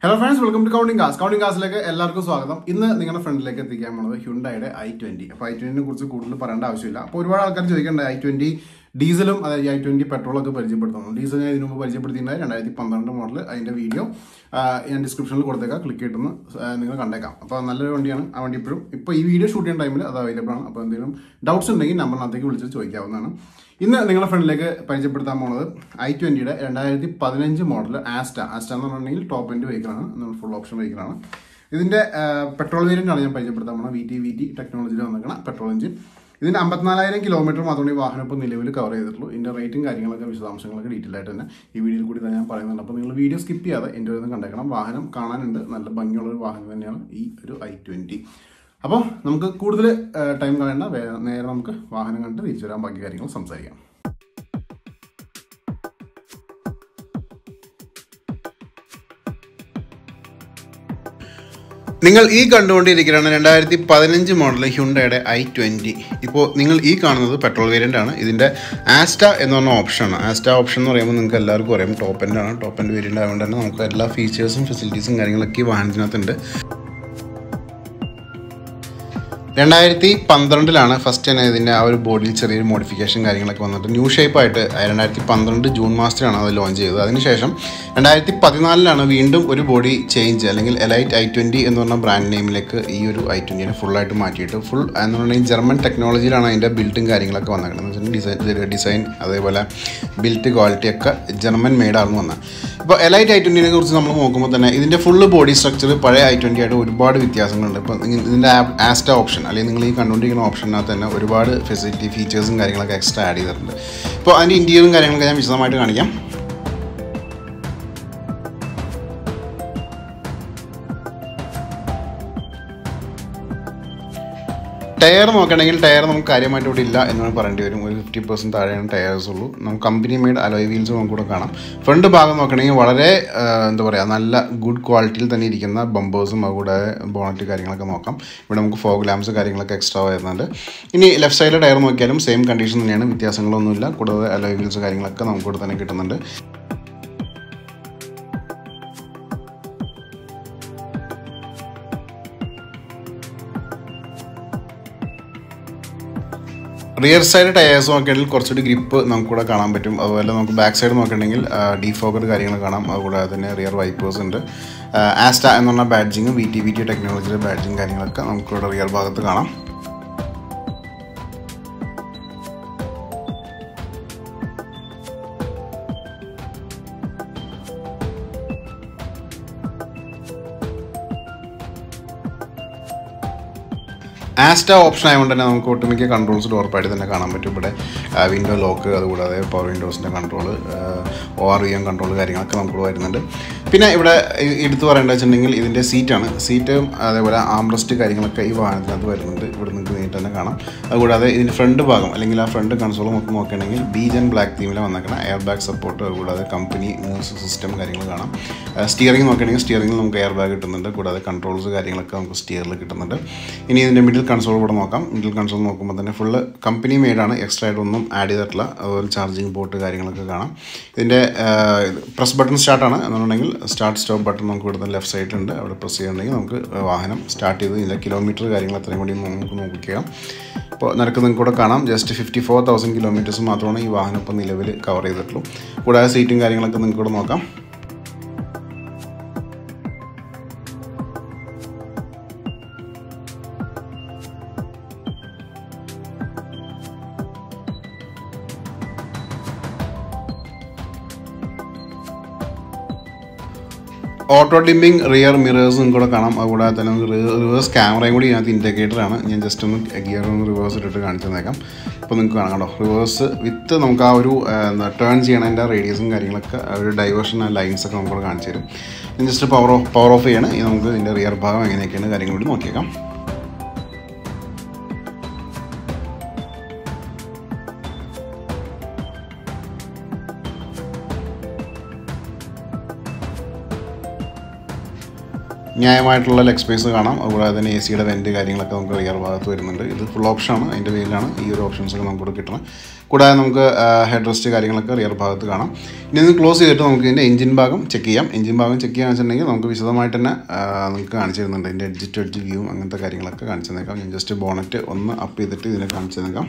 hello friends welcome to counting cars counting കാസിലേക്ക് എല്ലാവർക്കും സ്വാഗതം ഇന്ന് നിങ്ങളുടെ ഫ്രണ്ടിലേക്ക് എത്തിക്കാൻ പോണത് ഹ്യുണ്ടായുടെ ഐ ട്വന്റി അപ്പോൾ ഐ ട്വന്റിനെ കുറിച്ച് കൂടുതൽ പറയേണ്ട ആവശ്യമില്ല അപ്പോൾ ഒരുപാട് ആൾക്കാർ ചോദിക്കേണ്ട ഐ ട്വന്റി ഡീസലും അതായത് ഐ ട്വന്റി പെട്രോളൊക്കെ പരിചയപ്പെടുത്തുന്നു ഡീസൽ ഞാൻ ഇതിനു മുമ്പ് പരിചയപ്പെടുത്തിയിട്ടുണ്ട് രണ്ടായിരത്തി പന്ത്രണ്ട് മോഡൽ അതിന്റെ വീഡിയോ ഞാൻ ഡിസ്ക്രിപ്ഷനിൽ കൊടുത്തേക്കാം ക്ലിക്ക് ചെയ്തിട്ടൊന്ന് നിങ്ങൾ കണ്ടേക്കാം അപ്പോൾ നല്ലൊരു വണ്ടിയാണ് ആ വണ്ടി ഇപ്പോഴും ഇപ്പോൾ ഈ വീഡിയോ ഷൂട്ട് ചെയ്യുന്ന ടൈമിൽ അത് അവൈലബിൾ ആണ് അപ്പോൾ എന്തെങ്കിലും ഡൗട്ട്സ് ഉണ്ടെങ്കിൽ നമ്പറിനകത്തേക്ക് വിളിച്ച് ചോദിക്കാവുന്നതാണ് ഇന്ന് നിങ്ങളുടെ ഫ്രണ്ടിലേക്ക് പരിചയപ്പെടുത്താൻ പോണത് ഐ ട്വന്റിയുടെ രണ്ടായിരത്തി പതിനഞ്ച് മോഡൽ ആസ്റ്റ ആസ്റ്റ എന്ന് പറഞ്ഞിട്ടുണ്ടെങ്കിൽ ടോപ്പ് എൻഡ് വെഹിക്കിളാണ് നമ്മൾ ഫുൾ ഓപ്ഷൻ വെഹിക്കിളാണ് ഇതിന്റെ പെട്രോൾ വേരിയന്റ് ആണ് ഞാൻ പരിചയപ്പെടുത്താൻ പോകുന്നത് വി ടി വി ടി ടെക്നോളജിയിൽ വന്നിരിക്കണം പെട്രോൾ എഞ്ചിൻ ഇതിന് അമ്പത്തിനാലായിരം കിലോമീറ്റർ മാത്രമേ ഈ വാഹനം ഇപ്പോൾ നിലവിൽ കവർ ചെയ്തിട്ടുള്ളൂ ഇതിന്റെ റേറ്റും കാര്യങ്ങളൊക്കെ വിശദാംശങ്ങളൊക്കെ ഡീറ്റെയിൽ ആയിട്ട് തന്നെ ഈ വീഡിയോയിൽ കൂടി തന്നെ ഞാൻ പറയുന്നുണ്ട് അപ്പോൾ നിങ്ങൾ വീഡിയോ സ്കിപ്പ് ചെയ്യാതെ എൻ്റെ ഒരു കണ്ടേക്കണം വാഹനം കാണാനുണ്ട് നല്ല ഭംഗിയുള്ള ഒരു വാഹനം തന്നെയാണ് ഈ ഒരു ഐ ട്വന്റി അപ്പോൾ നമുക്ക് കൂടുതൽ ടൈം കളയേണ്ട വേ- നേരെ നമുക്ക് വാഹനം കണ്ട് തിരിച്ചു വരാൻ ബാക്കി കാര്യങ്ങൾ സംസാരിക്കാം നിങ്ങൾ ഈ കണ്ടുകൊണ്ടിരിക്കുകയാണ് രണ്ടായിരത്തി പതിനഞ്ച് മോഡൽ ഹ്യുണ്ടയുടെ ഐ ട്വൻറ്റി ഇപ്പോൾ നിങ്ങൾ ഈ കാണുന്നത് പെട്രോൾ വേരിയൻ്റ് ആണ് ഇതിൻ്റെ ആസ്റ്റ എന്ന് പറഞ്ഞ ഓപ്ഷനാണ് ആസ്റ്റ ഓപ്ഷൻ എന്ന് പറയുമ്പോൾ നിങ്ങൾക്ക് എല്ലാവർക്കും അറിയാം ടോപ്പ് എൻഡ് ആണ് ടോപ്പ് എൻഡ് വേരിയൻ്റ് ആയതുകൊണ്ട് തന്നെ നമുക്ക് എല്ലാ ഫീച്ചേഴ്സും ഫെസിലിറ്റീസും കാര്യങ്ങളൊക്കെ ഈ വാഹനത്തിനകത്തുണ്ട് രണ്ടായിരത്തി പന്ത്രണ്ടിലാണ് ഫസ്റ്റ് തന്നെ ഇതിൻ്റെ ആ ഒരു ബോഡിയിൽ ചെറിയൊരു മോഡിഫിക്കേഷൻ കാര്യങ്ങളൊക്കെ വന്നിട്ട് ന്യൂ ഷേപ്പായിട്ട് രണ്ടായിരത്തി പന്ത്രണ്ട് ജൂൺ മാസത്തിലാണ് അത് ലോഞ്ച് ചെയ്തത് അതിനുശേഷം രണ്ടായിരത്തി പതിനാലിലാണ് വീണ്ടും ഒരു ബോഡി ചേഞ്ച് അല്ലെങ്കിൽ എലൈറ്റ് ഐ ട്വൻറ്റി എന്ന് പറഞ്ഞ ബ്രാൻഡ് നെയിമിലേക്ക് ഈ ഒരു ഐ ട്വൻറ്റിനെ ഫുള്ളായിട്ട് മാറ്റിയിട്ട് ഫുൾ എന്ന് പറഞ്ഞാൽ ജർമ്മൻ ടെക്നോളജിയിലാണ് അതിൻ്റെ ബിൽറ്റും കാര്യങ്ങളൊക്കെ വന്നിരിക്കുന്നത് എന്ന് വെച്ചിട്ടുണ്ടെങ്കിൽ ഡിസൈൻ ഡിസൈൻ അതേപോലെ ബിൽറ്റ് ക്വാളിറ്റി ഒക്കെ ജർമ്മൻ മെയ്ഡാണെന്ന് വന്നത് ഇപ്പോൾ എലൈറ്റ് ഐ ട്വൻറ്റിനെ കുറിച്ച് നമ്മൾ നോക്കുമ്പോൾ തന്നെ ഇതിൻ്റെ ഫുള്ള് ബോഡി സ്ട്രക്ചർ പഴയ ഐ ട്വൻറ്റി ആയിട്ട് ഒരുപാട് വ്യത്യാസങ്ങളുണ്ട് ഇപ്പോൾ ഇതിൻ്റെ ആസ്റ്റ ഓപ്ഷൻ അല്ലെങ്കിൽ നിങ്ങൾ ഈ കണ്ടുകൊണ്ടിരിക്കുന്ന ഓപ്ഷനകത്ത് തന്നെ ഒരുപാട് ഫെസിലിറ്റി ഫീച്ചേഴ്സും കാര്യങ്ങളൊക്കെ എക്സ്ട്രാ ആഡ് ചെയ്തിട്ടുണ്ട് ഇപ്പോൾ അതിൻ്റെ ഇൻറ്റീരിയറും കാര്യങ്ങളൊക്കെ ഞാൻ വിശദമായിട്ട് കാണിക്കാം ടയർ നോക്കണമെങ്കിൽ ടയർ നമുക്ക് കാര്യമായിട്ട് ഇവിടെ ഇല്ല എന്നാണ് പറയേണ്ടി വരും ഒരു ഫിഫ്റ്റി പെർസെൻറ്റ് താഴെയാണ് ടയേഴ്സ് ഉള്ളൂ നമുക്ക് കമ്പനി മെയ്ഡ് അലോയ് വീൽസ് നമുക്ക് കൂടെ കാണാം ഫ്രണ്ട് ഭാഗം നോക്കണമെങ്കിൽ വളരെ ആ, എന്താ പറയുക നല്ല ഗുഡ് ക്വാളിറ്റിയിൽ തന്നെ ഇരിക്കുന്ന ബമ്പേഴ്സും അതുകൂടാതെ ബോണറ്റ് കാര്യങ്ങളൊക്കെ നോക്കാം ഇവിടെ നമുക്ക് ഫോഗ് ലാംപ്സ് കാര്യങ്ങളൊക്കെ എക്സ്ട്രാ വരുന്നുണ്ട് ഇനി ലെഫ്റ്റ് സൈഡിലെ ടയർ നോക്കിയാലും സെയിം കണ്ടീഷൻ തന്നെയാണ് വ്യത്യാസങ്ങളൊന്നുമില്ല കൂടാതെ അലോയ് വീൽസ് കാര്യങ്ങളൊക്കെ നമുക്ക് ഇവിടെ തന്നെ കിട്ടുന്നുണ്ട് റിയർ സൈഡ് ടയേഴ്സ് നോക്കുകയാണെങ്കിൽ കുറച്ചുകൂടി ഗ്രിപ്പ് നമുക്കിവിടെ കാണാൻ പറ്റും അതുപോലെ നമുക്ക് ബാക്ക് സൈഡ് നോക്കുകയാണെങ്കിൽ ഡീഫോക്കർ കാര്യങ്ങൾ കാണാം അതുകൂടാതെ തന്നെ റിയർ വൈപ്പേഴ്സ് ഉണ്ട് ആസ്റ്റ എന്ന് പറഞ്ഞ ബാഡ്ജിങ്ങും വി ടി വി ടി ടെക്നോളജിയുടെ ബാഡ്ജിങ് കാര്യങ്ങളൊക്കെ നമുക്കിവിടെ റിയർ ഭാഗത്ത് കാണാം ആസ്റ്റ ഓപ്ഷൻ ആയതുകൊണ്ട് തന്നെ നമുക്ക് ഒട്ടുമിക്ക കൺട്രോൾസ് ഉറപ്പായിട്ട് തന്നെ കാണാൻ പറ്റും ഇവിടെ വിൻഡോ ലോക്ക് അതുകൂടാതെ പവർ വിൻഡോസിൻ്റെ control O R V M control കാര്യങ്ങളൊക്കെ നമുക്ക് വരുന്നുണ്ട് പിന്നെ ഇവിടെ ഇ- എടുത്തു പറയേണ്ടത് വെച്ചിട്ടുണ്ടെങ്കിൽ ഇതിൻ്റെ സീറ്റാണ് സീറ്റ് അതേപോലെ ആംറസ്റ്റ് കാര്യങ്ങളൊക്കെ ഈ വാഹനത്തിനകത്ത് വരുന്നുണ്ട് ഇവിടെ നിങ്ങൾക്ക് നേരിട്ട് തന്നെ കാണാം അതുകൂടാതെ ഇതിൻ്റെ ഫ്രണ്ട് ഭാഗം അല്ലെങ്കിൽ ആ ഫ്രണ്ട് കൺസോൾ നമുക്ക് നോക്കുകയാണെങ്കിൽ ബീജ് ആൻഡ് ബ്ലാക്ക് തീമിൽ വന്നേക്കണം എയർ ബാഗ് സപ്പോർട്ട് അതുകൂടാതെ കമ്പനി മ്യൂസിക് സിസ്റ്റം കാര്യങ്ങൾ കാണാം സ്റ്റിയറിംഗ് നോക്കുകയാണെങ്കിൽ സ്റ്റിയറിംഗിൽ നമുക്ക് എയർ ബാഗ് കിട്ടുന്നുണ്ട് കൂടാതെ കൺട്രോൾസ് കാര്യങ്ങളൊക്കെ നമുക്ക് സ്റ്റിയറിൽ കിട്ടുന്നുണ്ട് ഇനി ഇതിൻ്റെ മിഡിൽ കൺസോൾ കൂടെ നോക്കാം മിഡിൽ കൺസോൾ നോക്കുമ്പോൾ തന്നെ ഫുള്ള് കമ്പനി മെയ്ഡാണ് എക്സ്ട്രാ ആയിട്ട് ഒന്നും ആഡ് ചെയ്തിട്ടില്ല അതുപോലെ ചാർജിങ് പോർട്ട് കാര്യങ്ങളൊക്കെ കാണാം ഇതിൻ്റെ പ്രസ് ബട്ടൺ സ്റ്റാർട്ടാണ് എന്നുണ്ടെങ്കിൽ സ്റ്റാർട്ട് സ്റ്റോപ്പ് ബട്ടൺ നമുക്ക് ഇവിടുന്ന് ലെഫ്റ്റ് സൈഡിലുണ്ട് അവിടെ പ്രസ് ചെയ്യുന്നുണ്ടെങ്കിൽ നമുക്ക് വാഹനം സ്റ്റാർട്ട് ചെയ്ത് ഇതിൻ്റെ കിലോമീറ്റർ കാര്യങ്ങൾ എത്രയും കൂടി നമുക്ക് നോക്കിക്കാം ഇപ്പോൾ നിനക്ക് നിങ്ങൾക്ക് കൂടെ കാണാം just fifty four thousand kilometres മാത്രമാണ് ഈ വാഹനം ഇപ്പോൾ നിലവിൽ കവർ ചെയ്തിട്ടുള്ളൂ കൂടാതെ സീറ്റും കാര്യങ്ങളൊക്കെ നിങ്ങൾക്ക് കൂടെ നോക്കാം ഓട്ടോ ഡിമ്മിങ് റിയർ മിറേഴ്സും കൂടെ കാണാം അതുകൂടാതെ തന്നെ നമുക്ക് റിവേഴ്സ് ക്യാമറയും കൂടി ഇതിനകത്ത് ഇൻഡിക്കേറ്റർ ആണ് ഞാൻ ജസ്റ്റ് ഒന്ന് ഗിയർ ഒന്ന് റിവേഴ്സ് ഇട്ടിട്ട് കാണിച്ചു തന്നേക്കാം ഇപ്പോൾ നിങ്ങൾക്ക് കാണാം കേട്ടോ റിവേഴ്സ് വിത്ത് നമുക്ക് ആ ഒരു ടേൺ ചെയ്യണതിൻ്റെ റേഡിയസും കാര്യങ്ങളൊക്കെ ആ ഒരു ഡൈവേർഷൻ ലൈൻസ് ഒക്കെ നമുക്കിവിടെ കാണിച്ചു തരും ഞാൻ just power off power off ചെയ്യണം ഇനി നമുക്ക് ഇതിൻ്റെ റിയർ ഭാഗം എങ്ങനെയൊക്കെയാണ് കാര്യങ്ങൾ കൂടി നോക്കിയേക്കാം ന്യായമായിട്ടുള്ള ലെഗ് സ്പേസ് കാണാം അതുകൂടാതെ തന്നെ എ സിയുടെ വെൻറ്റ് കാര്യങ്ങളൊക്കെ നമുക്ക് റിയർ ഭാഗത്ത് വരുന്നുണ്ട് ഇത് ഫുൾ ഓപ്ഷനാണ് അതിൻ്റെ പേരിലാണ് ഈ ഒരു ഓപ്ഷൻസ് ഒക്കെ നമുക്ക് കിട്ടണം കൂടാതെ നമുക്ക് ഹെഡ് റെസ്റ്റ് കാര്യങ്ങളൊക്കെ റിയർ ഭാഗത്ത് കാണാം ഇനി ഒന്ന് ക്ലോസ് ചെയ്തിട്ട് നമുക്ക് ഇതിൻ്റെ എഞ്ചിൻ ഭാഗം ചെക്ക് ചെയ്യാം എഞ്ചിൻ ഭാഗം ചെക്ക് ചെയ്യാന്ന് വെച്ചിട്ടുണ്ടെങ്കിൽ നമുക്ക് വിശദമായിട്ട് തന്നെ ആ, നിങ്ങൾക്ക് കാണിച്ചു തരുന്നുണ്ട് ഇതിൻ്റെ എഡ്ജ് ടു എഡ്ജ് വ്യൂ അങ്ങനത്തെ കാര്യങ്ങളൊക്കെ കാണിച്ചു തന്നേക്കാം ഞാൻ ജസ്റ്റ് ബോണറ്റ് ഒന്ന് അപ്പ് ചെയ്തിട്ട് ഇതിനെ കാണിച്ചു തന്നേക്കാം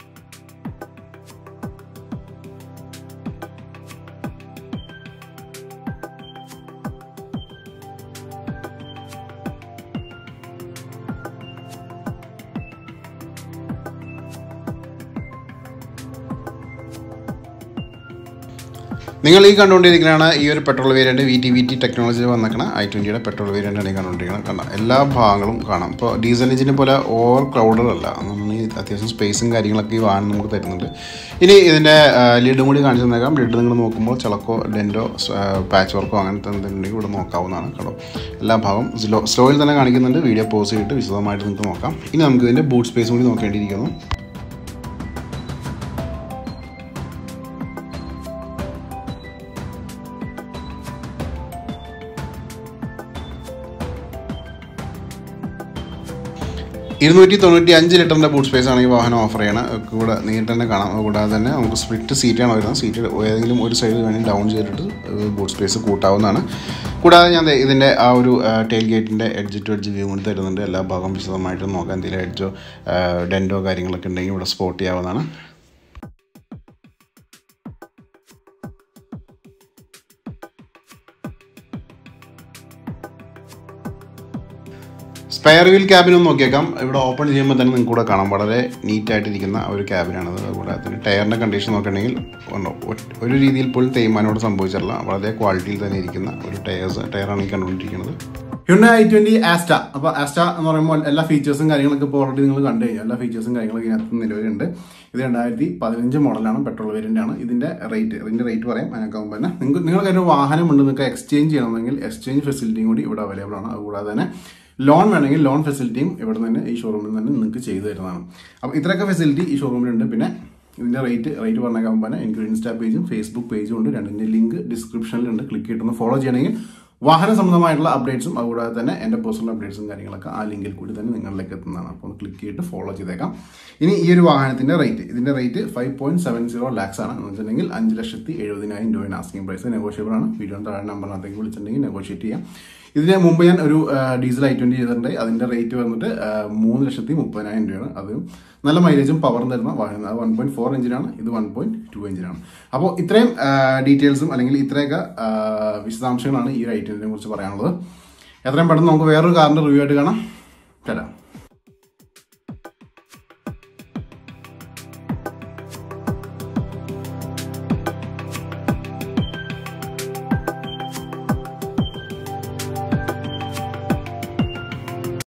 നിങ്ങൾ ഈ കണ്ടുകൊണ്ടിരിക്കുന്നതാണ് ഈ ഒരു petrol variant V T V T technology വന്നിരിക്കുന്ന ഐ ട്വൻറ്റിയുടെ പെട്രോൾ വേരിയൻ്റ് ആണ് ഈ കണ്ടുകൊണ്ടിരിക്കുന്നത് കണ്ട എല്ലാ ഭാഗങ്ങളും കാണാം ഇപ്പോൾ ഡീസൽ എഞ്ചിനെ പോലെ ഓവർ ക്രൗഡഡ് അല്ല നമ്മൾ ഈ അത്യാവശ്യം സ്പേസും കാര്യങ്ങളൊക്കെ ഈ വാഹനം നമുക്ക് തരുന്നുണ്ട് ഇനി ഇതിൻ്റെ ലിഡും കൂടി കാണിച്ചു തന്നേക്കാം ലിഡ് നിങ്ങൾ നോക്കുമ്പോൾ ചിലക്കോ ഡെൻറ്റോ പാച്ച് വർക്കോ അങ്ങനത്തെ എന്തെങ്കിലും ഇവിടെ നോക്കാവുന്നതാണ് കേട്ടോ എല്ലാ ഭാഗവും സ്ലോ സ്ലോയിൽ തന്നെ കാണിക്കുന്നുണ്ട് വീഡിയോ പോസ് ചെയ്തിട്ട് വിശദമായിട്ട് നിങ്ങൾക്ക് നോക്കാം ഇനി നമുക്ക് ഇതിൻ്റെ ബൂട്ട് സ്പേസും കൂടി നോക്കേണ്ടിയിരിക്കുന്നു ഇരുന്നൂറ്റി തൊണ്ണൂറ്റി അഞ്ച് ലിറ്ററിൻ്റെ ബൂട്ട് സ്പേസ് ആണ് ഈ വാഹനം ഓഫർ ചെയ്യണത് കൂടെ നേരിട്ട് തന്നെ കാണാം കൂടാതെ തന്നെ നമുക്ക് സ്പ്ലിറ്റ് സീറ്റാണ് വരുന്നത് സീറ്റ് ഏതെങ്കിലും ഒരു സൈഡ് വേണമെങ്കിൽ ഡൗൺ ചെയ്തിട്ട് ബൂട്ട് സ്പേസ് കൂട്ടാവുന്നതാണ് കൂടാതെ ഞാൻ ദേ ഇതിൻ്റെ ആ ഒരു ടെയിൽ ഗേറ്റിൻ്റെ എഡ്ജ് ടു എഡ്ജ് വ്യൂ കൂടി തരുന്നുണ്ട് എല്ലാ ഭാഗം വിശദമായിട്ട് നോക്കാം എന്തെങ്കിലും എഡ്ജോ ഡെൻറ്റോ കാര്യങ്ങളൊക്കെ ഉണ്ടെങ്കിൽ ഇവിടെ സ്പോട്ട് ചെയ്യാവുന്നതാണ് സ്പെയർ വീൽ ക്യാബിൻ ഒന്ന് നോക്കിയേക്കാം ഇവിടെ ഓപ്പൺ ചെയ്യുമ്പോൾ തന്നെ നിങ്ങൾക്ക് കൂടെ കാണാം വളരെ നീറ്റ് ആയിട്ടിരിക്കുന്ന ഒരു ക്യാബിനാണത് അതുകൂടാതെ തന്നെ ടയറിൻ്റെ കണ്ടീഷൻ നോക്കുകയാണെങ്കിൽ ഉണ്ടോ ഒ- ഒരു രീതിയിൽ പോലും തേയ്മാനോട് സംഭവിച്ചിട്ടില്ല വളരെ ക്വാളിറ്റിയിൽ തന്നെ ഇരിക്കുന്ന ഒരു ടയേഴ്സ് ടയറാണ് ഈ കണ്ടുകൊണ്ടിരിക്കുന്നത് ഹ്യുണ്ട ഐ ട്വന്റി ആസ്റ്റ അപ്പൊ ആസ്റ്റ എന്ന് പറയുമ്പോൾ എല്ലാ ഫീച്ചേഴ്സും കാര്യങ്ങളൊക്കെ ഇപ്പോൾ ഓൾറെഡി നിങ്ങൾ കണ്ടു കഴിഞ്ഞു എല്ലാ ഫീച്ചേഴ്സും കാര്യങ്ങളൊക്കെ ഇതിനകത്ത് നിലവിലുണ്ട് ഇത് രണ്ടായിരത്തി പതിനഞ്ച് മോഡലാണ് പെട്രോൾ വേരിയന്റ് ആണ് ഇതിന്റെ റേറ്റ് ഇതിന്റെ റേറ്റ് പറയാം അതിനൊക്കെ തന്നെ നിങ്ങൾക്ക് നിങ്ങൾക്ക് ഒരു വാഹനമുണ്ട് നിങ്ങൾക്ക് എക്സ്ചേഞ്ച് ചെയ്യണമെങ്കിൽ എക്സ്ചേഞ്ച് ഫെസിലിറ്റിയും കൂടി ഇവിടെ അവൈലബിൾ ആണ് അതുകൂടാതെ തന്നെ ലോൺ വേണമെങ്കിൽ ലോൺ ഫെസിലിറ്റിയും ഇവിടെ തന്നെ ഈ ഷോറൂമിൽ തന്നെ നിങ്ങൾക്ക് ചെയ്തു തരുന്നതാണ് അപ്പോൾ ഇത്രയൊക്കെ ഫെസിലിറ്റി ഈ ഷോറൂമിലുണ്ട് പിന്നെ ഇതിന്റെ റേറ്റ് റേറ്റ് പറഞ്ഞേക്കാൻ തന്നെ എനിക്ക് ഇൻസ്റ്റാ പേജും ഫേസ്ബുക്ക് പേജും ഉണ്ട് രണ്ടിന്റെ ലിങ്ക് ഡിസ്ക്രിപ്ഷനിലുണ്ട് ക്ലിക്ക് ചെയ്തിട്ടൊന്ന് ഫോളോ ചെയ്യണമെങ്കിൽ വാഹന സംബന്ധമായിട്ടുള്ള അപ്ഡേറ്റ്സും അതുകൂടാതെ തന്നെ എൻ്റെ പേഴ്സണൽ അപ്ഡേറ്റ്സും കാര്യങ്ങളൊക്കെ ആ ലിങ്കിൽ കൂടി തന്നെ നിങ്ങളിലേക്ക് എത്തുന്നതാണ് അപ്പോൾ ഒന്ന് ക്ലിക്ക് ചെയ്തിട്ട് ഫോളോ ചെയ്തേക്കാം ഇനി ഈ ഒരു വാഹനത്തിന്റെ റേറ്റ് ഇതിന്റെ rate five point seven zero lakhs ആണ് എന്ന് വെച്ചിട്ടുണ്ടെങ്കിൽ അഞ്ച് ലക്ഷത്തി എഴുപതിനായിരം രൂപയാണ് ആസ്കിംഗ് പ്രൈസ് നെഗോഷ്യബിൾ ആണ് വീഡിയോ താഴെ നമ്പറിനകത്തേക്ക് വിളിച്ചിട്ടുണ്ടെങ്കിൽ നെഗോഷിയേറ്റ് ചെയ്യാം ഇതിന് മുമ്പ് ഞാൻ ഒരു ആ, ഡീസൽ ഐ ട്വന്റി ചെയ്തിട്ടുണ്ട് അതിന്റെ റേറ്റ് വന്നിട്ട് ആ, മൂന്ന് ലക്ഷത്തി മുപ്പതിനായിരം രൂപയാണ് അതും നല്ല മൈലേജും പവറും തരുന്ന വാഹനം അത് വൺ പോയിന്റ് ഫോർ എഞ്ചിനാണ് ഇത് വൺ പോയിന്റ് ടു എഞ്ചിനാണ് അപ്പോൾ ഇത്രയും ഡീറ്റെയിൽസും അല്ലെങ്കിൽ ഇത്രയൊക്കെ ആ, വിശദാംശങ്ങളാണ് ഈ ഒരു ഐറ്റത്തിനെ കുറിച്ച് പറയാനുള്ളത് എത്രയും പെട്ടെന്ന് നമുക്ക് വേറൊരു കാറിന്റെ റിവ്യൂ ആയിട്ട് കാണാം തരാം